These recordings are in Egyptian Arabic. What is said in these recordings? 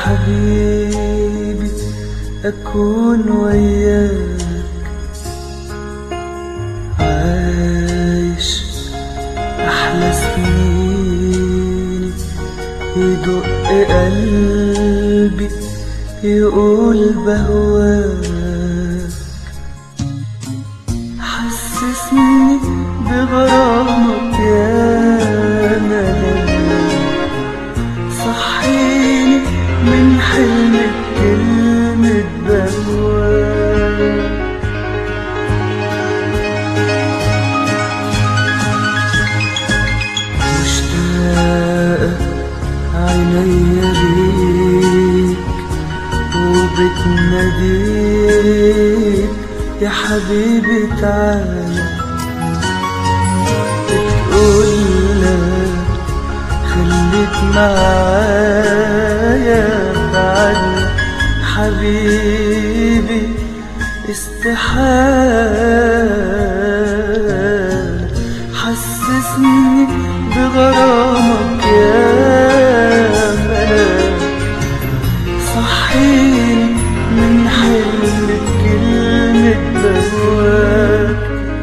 حبيبي أكون وياك عايش أحلى سنيني يدق قلبي يقول بهواك حسسني بغرامك يا ملاك صحيني من حلم كلمة بهواك مشتاقة عينيا ليك وبتناديك يا حبيبي تعالى بتقولك خليك معايا تعالى حبيبي استحالة حسسني بغرامك يا ملاك صحيني من حلم كلمة بهواك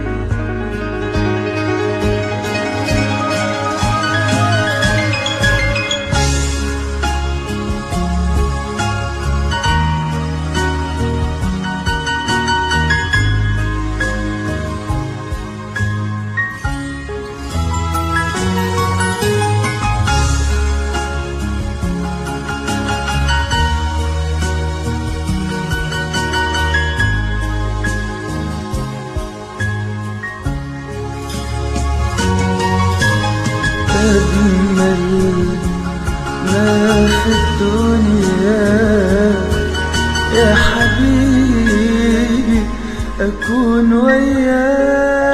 أجمل ما في الدنيا يا حبيبي أكون وياك